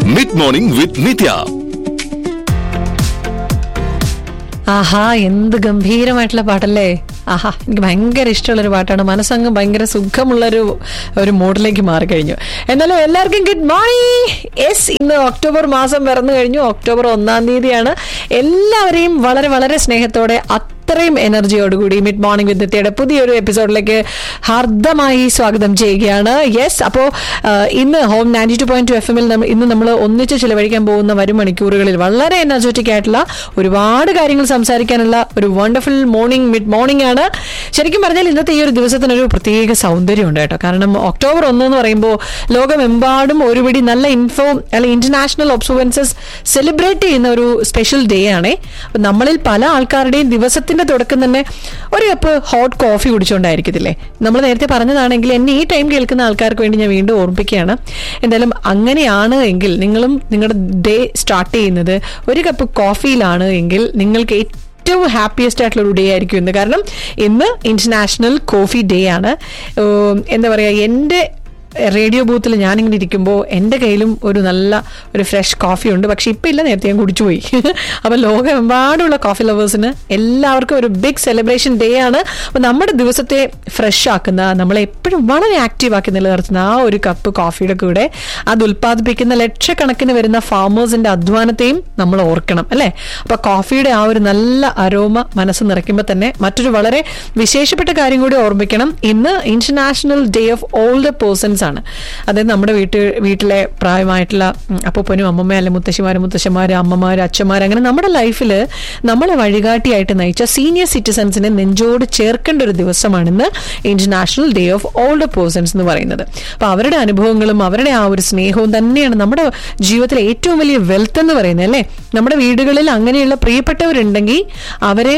Mid morning വിത്ത് നിത്യ ആഹാ എന്ത് ഗംഭീരമായിട്ടുള്ള പാട്ടല്ലേ ആഹാ എനിക്ക് ഭയങ്കര ഇഷ്ടമുള്ളൊരു പാട്ടാണ് മനസ്സങ്ങ് ഭയങ്കര സുഖമുള്ളൊരു ഒരു മൂഡിലേക്ക് മാറിക്കഴിഞ്ഞു എന്നാലും എല്ലാവർക്കും ഗുഡ് മോർണിംഗ് യെസ് ഇന്ന് ഒക്ടോബർ മാസം പിറന്നു കഴിഞ്ഞു ഒക്ടോബർ ഒന്നാം തീയതിയാണ് എല്ലാവരെയും വളരെ വളരെ സ്നേഹത്തോടെ അത്രയും എനർജിയോടുകൂടി മിഡ് മോർണിംഗ് വിത്ത് നിത്യയുടെ പുതിയൊരു എപ്പിസോഡിലേക്ക് ഹാർദമായി സ്വാഗതം ചെയ്യുകയാണ് യെസ് അപ്പോൾ ഇന്ന് home ninety two point two F എമ്മിൽ ഇന്ന് നമ്മൾ ഒന്നിച്ച് ചിലവഴിക്കാൻ പോകുന്ന വരും മണിക്കൂറുകളിൽ വളരെ എനർജറ്റിക് ആയിട്ടുള്ള ഒരുപാട് കാര്യങ്ങൾ സംസാരിക്കാനുള്ള ഒരു വണ്ടർഫുൾ മോർണിംഗ് മിഡ് മോർണിംഗ് ആണ് ശരിക്കും പറഞ്ഞാൽ ഇന്നത്തെ ഈ ഒരു ദിവസത്തിനൊരു പ്രത്യേക സൗന്ദര്യമുണ്ട് കേട്ടോ കാരണം ഒക്ടോബർ ഒന്ന് എന്ന് പറയുമ്പോൾ ലോകമെമ്പാടും ഒരുപിടി നല്ല ഇൻഫോ അല്ലെങ്കിൽ ഇന്റർനാഷണൽ ഒബ്സർവൻസസ് സെലിബ്രേറ്റ് ചെയ്യുന്ന ഒരു സ്പെഷ്യൽ ഡേ ആണേ അപ്പൊ നമ്മളിൽ പല ആൾക്കാരുടെയും ദിവസത്തിന്റെ തുടക്കം തന്നെ ഒരു കപ്പ് ഹോട്ട് കോഫി കുടിച്ചുകൊണ്ടായിരിക്കത്തില്ലേ നമ്മൾ നേരത്തെ പറഞ്ഞതാണെങ്കിൽ എന്നെ ഈ ടൈം കേൾക്കുന്ന ആൾക്കാർക്ക് വേണ്ടി ഞാൻ വീണ്ടും ഓർമ്മിപ്പിക്കുകയാണ് എന്തായാലും അങ്ങനെയാണ് എങ്കിൽ നിങ്ങളും നിങ്ങളുടെ ഡേ സ്റ്റാർട്ട് ചെയ്യുന്നത് ഒരു കപ്പ് കോഫിയിലാണ് എങ്കിൽ നിങ്ങൾക്ക് ഏറ്റവും ഹാപ്പിയസ്റ്റ് ആയിട്ടുള്ള ഒരു ഡേ ആയിരിക്കും ഇന്ന് കാരണം ഇന്ന് ഇന്റർനാഷണൽ കോഫി ഡേ ആണ് ഉം, എന്താ പറയുക എൻ്റെ റേഡിയോ ബൂത്തിൽ ഞാനിങ്ങനെ ഇരിക്കുമ്പോൾ എൻ്റെ കയ്യിലും ഒരു നല്ല ഒരു ഫ്രഷ് കോഫി ഉണ്ട് പക്ഷെ ഇപ്പം ഇല്ല നേരത്തെ ഞാൻ കുടിച്ചു പോയി അപ്പം ലോകമെമ്പാടുള്ള കോഫി ലവേഴ്സിന് എല്ലാവർക്കും ഒരു ബിഗ് സെലിബ്രേഷൻ ഡേ ആണ് അപ്പം നമ്മുടെ ദിവസത്തെ ഫ്രഷ് ആക്കുന്ന നമ്മളെ എപ്പോഴും വളരെ ആക്റ്റീവ് ആക്കി നിലനിർത്തുന്ന ആ ഒരു കപ്പ് കോഫിയുടെ കൂടെ അത് ഉൽപ്പാദിപ്പിക്കുന്ന ലക്ഷക്കണക്കിന് വരുന്ന ഫാമേഴ്സിന്റെ അധ്വാനത്തെയും നമ്മൾ ഓർക്കണം അല്ലേ അപ്പൊ കോഫിയുടെ ആ ഒരു നല്ല അരോമ മനസ്സ് നിറയ്ക്കുമ്പോൾ തന്നെ മറ്റൊരു വളരെ വിശേഷപ്പെട്ട കാര്യം കൂടി ഓർമ്മിക്കണം ഇന്ന് international day of old persons ആണ് അതായത് നമ്മുടെ വീട്ടിൽ വീട്ടിലെ പ്രായമായിട്ടുള്ള ഉം, അപ്പൂപ്പനും അമ്മമ്മ അല്ലെ മുത്തശ്ശിമാരും മുത്തശ്ശന്മാര് അമ്മമാര് അച്ഛന്മാര് അങ്ങനെ നമ്മുടെ ലൈഫിൽ നമ്മളെ വഴികാട്ടിയായിട്ട് നയിച്ച സീനിയർ സിറ്റിസൺസിനെ നെഞ്ചോട് ചേർക്കേണ്ട ഒരു ദിവസമാണ് ഇന്ന് international day of old persons എന്ന് പറയുന്നത് അപ്പൊ അവരുടെ അനുഭവങ്ങളും അവരുടെ ആ ഒരു സ്നേഹവും തന്നെയാണ് നമ്മുടെ ജീവിതത്തിലെ ഏറ്റവും വലിയ വെൽത്ത് എന്ന് പറയുന്നത് അല്ലേ നമ്മുടെ വീടുകളിൽ അങ്ങനെയുള്ള പ്രിയപ്പെട്ടവരുണ്ടെങ്കിൽ അവരെ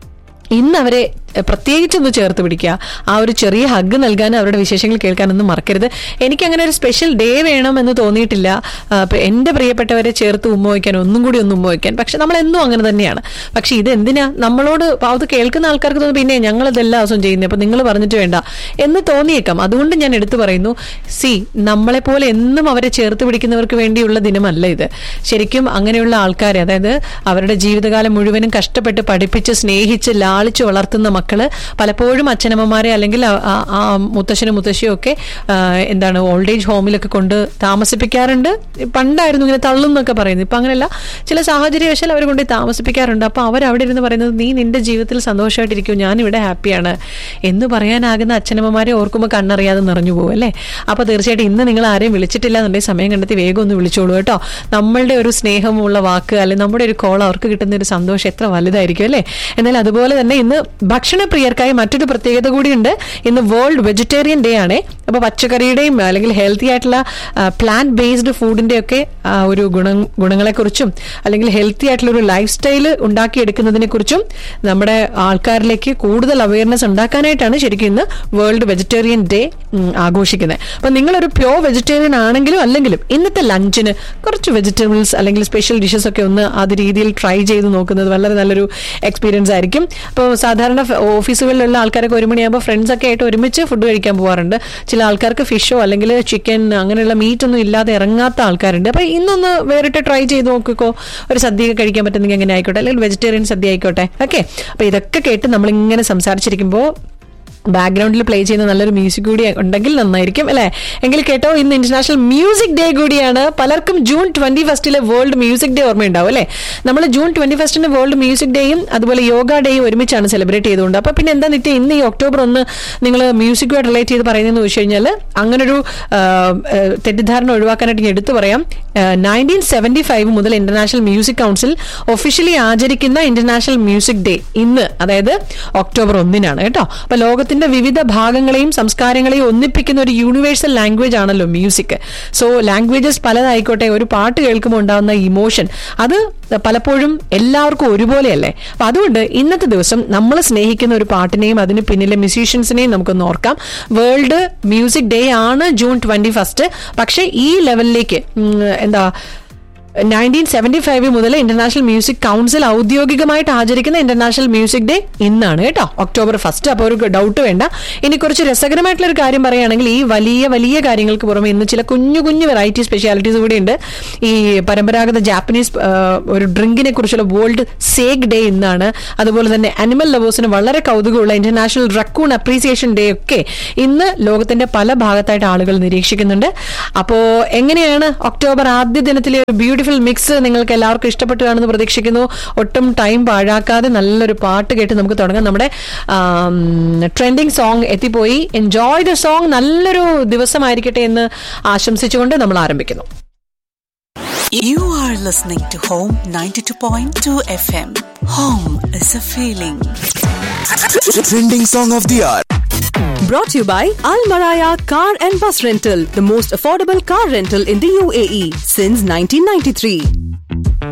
ഇന്ന് അവരെ പ്രത്യേകിച്ചൊന്ന് ചേർത്ത് പിടിക്കുക ആ ഒരു ചെറിയ ഹഗ് നൽകാനും അവരുടെ വിശേഷങ്ങൾ കേൾക്കാനൊന്നും മറക്കരുത് എനിക്ക് അങ്ങനെ ഒരു സ്പെഷ്യൽ ഡേ വേണം എന്ന് തോന്നിയിട്ടില്ല ആ, ഇപ്പൊ എന്റെ പ്രിയപ്പെട്ടവരെ ചേർത്ത് ഉമ്മ വയ്ക്കാൻ ഒന്നും കൂടി ഒന്ന് ഉമ്മ വയ്ക്കാൻ പക്ഷെ നമ്മൾ എന്നും അങ്ങനെ തന്നെയാണ് പക്ഷെ ഇത് എന്തിനാ നമ്മളോട് അത് കേൾക്കുന്ന ആൾക്കാർക്ക് തോന്നുന്നു പിന്നെ ഞങ്ങൾ ഇത് എല്ലാ ദിവസവും ചെയ്യുന്നത് അപ്പൊ നിങ്ങൾ പറഞ്ഞിട്ട് വേണ്ട എന്ന് തോന്നിയേക്കാം അതുകൊണ്ട് ഞാൻ എടുത്തു പറയുന്നു സി നമ്മളെ പോലെ എന്നും അവരെ ചേർത്ത് പിടിക്കുന്നവർക്ക് വേണ്ടിയുള്ള ദിനമല്ല ഇത് ശരിക്കും അങ്ങനെയുള്ള ആൾക്കാരെ അതായത് അവരുടെ ജീവിതകാലം മുഴുവനും കഷ്ടപ്പെട്ട് പഠിപ്പിച്ച് സ്നേഹിച്ച് ലാളിച്ച് വളർത്തുന്ന മക്കള് പലപ്പോഴും അച്ഛനമ്മമാരെ അല്ലെങ്കിൽ ആ- ആ- ആ മുത്തശ്ശനും മുത്തശ്ശിയും ഒക്കെ ആ, എന്താണ് ഓൾഡ് ഏജ് ഹോമിലൊക്കെ കൊണ്ട് താമസിപ്പിക്കാറുണ്ട് പണ്ടായിരുന്നു ഇങ്ങനെ തള്ളും എന്നൊക്കെ പറയുന്നത് ഇപ്പൊ അങ്ങനെയല്ല ചില സാഹചര്യവശാൽ അവർ കൊണ്ട് താമസിപ്പിക്കാറുണ്ട് അപ്പൊ അവർ അവിടെ ഇരുന്ന് പറയുന്നത് നീ നിന്റെ ജീവിതത്തിൽ സന്തോഷമായിട്ടിരിക്കും ഞാൻ ഇവിടെ ഹാപ്പിയാണ് എന്ന് പറയാനാകുന്ന അച്ഛനമ്മമാരെ ഓർക്കുമ്പോൾ കണ്ണറിയാതെ നിറഞ്ഞു പോകും അല്ലേ അപ്പൊ തീർച്ചയായിട്ടും ഇന്ന് നിങ്ങൾ ആരെയും വിളിച്ചിട്ടില്ല എന്നുണ്ടെങ്കിൽ സമയം കണ്ടെത്തി വേഗം ഒന്ന് വിളിച്ചോളൂ കേട്ടോ നമ്മളുടെ ഒരു സ്നേഹമുള്ള വാക്ക് അല്ലെങ്കിൽ നമ്മുടെ ഒരു കോൾ അവർക്ക് കിട്ടുന്ന ഒരു സന്തോഷം എത്ര വലുതായിരിക്കും അല്ലേ എന്നാൽ അതുപോലെ തന്നെ ഇന്ന് ഭക്ഷണപ്രിയർക്കായി മറ്റൊരു പ്രത്യേകത കൂടിയുണ്ട് ഇന്ന് വേൾഡ് വെജിറ്റേറിയൻ ഡേ ആണ് അപ്പൊ പച്ചക്കറിയുടെയും അല്ലെങ്കിൽ ഹെൽത്തി ആയിട്ടുള്ള പ്ലാന്റ് ബേസ്ഡ് ഫുഡിന്റെ ഒക്കെ ആ, ഒരു ഗുണ ഗുണങ്ങളെക്കുറിച്ചും അല്ലെങ്കിൽ ഹെൽത്തി ആയിട്ടുള്ള ഒരു ലൈഫ് സ്റ്റൈൽ ഉണ്ടാക്കിയെടുക്കുന്നതിനെ കുറിച്ചും നമ്മുടെ ആൾക്കാരിലേക്ക് കൂടുതൽ അവയർനെസ് ഉണ്ടാക്കാനായിട്ടാണ് ശരിക്കും ഇന്ന് വേൾഡ് വെജിറ്റേറിയൻ ഡേ ആഘോഷിക്കുന്നത് അപ്പൊ നിങ്ങളൊരു പ്യോർ വെജിറ്റേറിയൻ ആണെങ്കിലും അല്ലെങ്കിലും ഇന്നത്തെ ലഞ്ചിന് കുറച്ച് വെജിറ്റബിൾസ് അല്ലെങ്കിൽ സ്പെഷ്യൽ ഡിഷസ് ഒക്കെ ഒന്ന് അത് രീതിയിൽ ട്രൈ ചെയ്ത് നോക്കുന്നത് വളരെ നല്ലൊരു എക്സ്പീരിയൻസ് ആയിരിക്കും അപ്പോൾ സാധാരണ ഫ- ഓഫീസുകളിലുള്ള ആൾക്കാരൊക്കെ ഒരു മണിയാകുമ്പോൾ ഫ്രണ്ട്സ് ഒക്കെ ആയിട്ട് ഒരുമിച്ച് ഫുഡ് കഴിക്കാൻ പോകാറുണ്ട് ചില ആൾക്കാർക്ക് ഫിഷോ അല്ലെങ്കിൽ ചിക്കൻ അങ്ങനെയുള്ള മീറ്റ് ഒന്നും ഇല്ലാതെ ഇറങ്ങാത്ത ആൾക്കാരുണ്ട് അപ്പൊ ഇന്നൊന്ന് വേറിട്ട് ട്രൈ ചെയ്ത് നോക്കിക്കോ ഒരു സദ്യ ഒക്കെ കഴിക്കാൻ പറ്റുന്നെങ്കിൽ എങ്ങനെ ആയിക്കോട്ടെ അല്ലെങ്കിൽ വെജിറ്റേറിയൻ സദ്യ ആയിക്കോട്ടെ ഓക്കെ അപ്പൊ ഇതൊക്കെ കേട്ട് നമ്മളിങ്ങനെ സംസാരിച്ചിരിക്കുമ്പോൾ ബാക്ക്ഗ്രൗണ്ടിൽ പ്ലേ ചെയ്യുന്ന നല്ലൊരു മ്യൂസിക് കൂടി ഉണ്ടെങ്കിൽ നന്നായിരിക്കും അല്ലെ എങ്കിൽ കേട്ടോ ഇന്ന് ഇന്റർനാഷണൽ മ്യൂസിക് ഡേ കൂടിയാണ് പലർക്കും ജൂൺ ട്വന്റി ഫസ്റ്റിലെ വേൾഡ് മ്യൂസിക് ഡേ ഓർമ്മയുണ്ടാവും അല്ലെ നമ്മൾ ജൂൺ ട്വന്റി ഫസ്റ്റിന് വേൾഡ് മ്യൂസിക് ഡേയും അതുപോലെ യോഗ ഡേയും ഒരുമിച്ചാണ് സെലിബ്രേറ്റ് ചെയ്തുകൊണ്ട് അപ്പൊ പിന്നെ എന്താ നിത്യം ഇന്ന് ഈ ഒക്ടോബർ ഒന്ന് നിങ്ങൾ മ്യൂസിക്കുമായിട്ട് റിലേറ്റ് ചെയ്ത് പറയുന്നതെന്ന് വെച്ച് കഴിഞ്ഞാൽ അങ്ങനൊരു ആ, ആ, തെറ്റിദ്ധാരണ ഒഴിവാക്കാനായിട്ട് ഞാൻ എടുത്തു പറയാം നയൻറ്റീൻ സെവന്റി ഫൈവ് മുതൽ ഇന്റർനാഷണൽ മ്യൂസിക് കൗൺസിൽ ഒഫീഷ്യലി ആചരിക്കുന്ന ഇന്റർനാഷണൽ മ്യൂസിക് ഡേ ഇന്ന് അതായത് ഒക്ടോബർ ഒന്നിനാണ് കേട്ടോ അപ്പൊ ലോകത്തിന്റെ വിവിധ ഭാഗങ്ങളെയും സംസ്കാരങ്ങളെയും ഒന്നിപ്പിക്കുന്ന ഒരു യൂണിവേഴ്സൽ ലാംഗ്വേജ് ആണല്ലോ മ്യൂസിക് സോ ലാംഗ്വേജസ് പലതായിക്കോട്ടെ ഒരു പാട്ട് കേൾക്കുമ്പോൾ ഉണ്ടാകുന്ന ഇമോഷൻ അത് പലപ്പോഴും എല്ലാവർക്കും ഒരുപോലെയല്ലേ അപ്പൊ അതുകൊണ്ട് ഇന്നത്തെ ദിവസം നമ്മൾ സ്നേഹിക്കുന്ന ഒരു പാട്ടിനെയും അതിന് പിന്നിലെ മ്യൂസീഷ്യൻസിനെയും നമുക്കൊന്ന് ഓർക്കാം വേൾഡ് മ്യൂസിക് ഡേ ആണ് ജൂൺ ട്വന്റി ഫസ്റ്റ് പക്ഷേ ഈ ലെവലിലേക്ക് ഉം, എന്താ നയൻറ്റീൻ സെവന്റി ഫൈവ് മുതൽ ഇന്റർനാഷണൽ മ്യൂസിക് കൗൺസിൽ ഔദ്യോഗികമായിട്ട് ആചരിക്കുന്ന ഇന്റർനാഷണൽ മ്യൂസിക് ഡേ ഇന്നാണ് കേട്ടോ ഒക്ടോബർ ഫസ്റ്റ് അപ്പോൾ ഒരു ഡൗട്ട് വേണ്ട ഇനി കുറച്ച് രസകരമായിട്ടുള്ള ഒരു കാര്യം പറയുകയാണെങ്കിൽ ഈ വലിയ വലിയ കാര്യങ്ങൾക്ക് പുറമെ ഇന്ന് ചില കുഞ്ഞു കുഞ്ഞു വെറൈറ്റി സ്പെഷ്യാലിറ്റീസ് കൂടി ഉണ്ട് ഈ പരമ്പരാഗത ജാപ്പനീസ് ആ, ഒരു ഡ്രിങ്കിനെ കുറിച്ചുള്ള വേൾഡ് സേഗ് ഡേ ഇന്നാണ് അതുപോലെ തന്നെ അനിമൽ ലവേഴ്സിന് വളരെ കൗതുകമുള്ള ഇന്റർനാഷണൽ റക്കൂൺ അപ്രീസിയേഷൻ ഡേ ഒക്കെ ഇന്ന് ലോകത്തിന്റെ പല ഭാഗത്തായിട്ട് ആളുകൾ നിരീക്ഷിക്കുന്നുണ്ട് അപ്പോ എങ്ങനെയാണ് ഒക്ടോബർ ആദ്യ ദിനത്തിലെ ഒരു ബ്യൂട്ടിഫുൾ മിക്സ് നിങ്ങൾക്ക് എല്ലാവർക്കും ഇഷ്ടപ്പെട്ടു കാണുമെന്ന് പ്രതീക്ഷിക്കുന്നു ഒട്ടും ടൈം പാഴാക്കാതെ നല്ലൊരു പാട്ട് കേട്ട് നമുക്ക് തുടങ്ങാം നമ്മുടെ ട്രെൻഡിങ് സോങ് എത്തിപ്പോയി എൻജോയ് ദ സോങ് നല്ലൊരു ദിവസമായിരിക്കട്ടെ എന്ന് ആശംസിച്ചുകൊണ്ട് നമ്മൾ ആരംഭിക്കുന്നു You are listening to Home 92.2 FM. Home is a feeling. Trending song of the hour. Brought to you by Al Maraya Car and Bus Rental, the most affordable car rental in the UAE since 1993.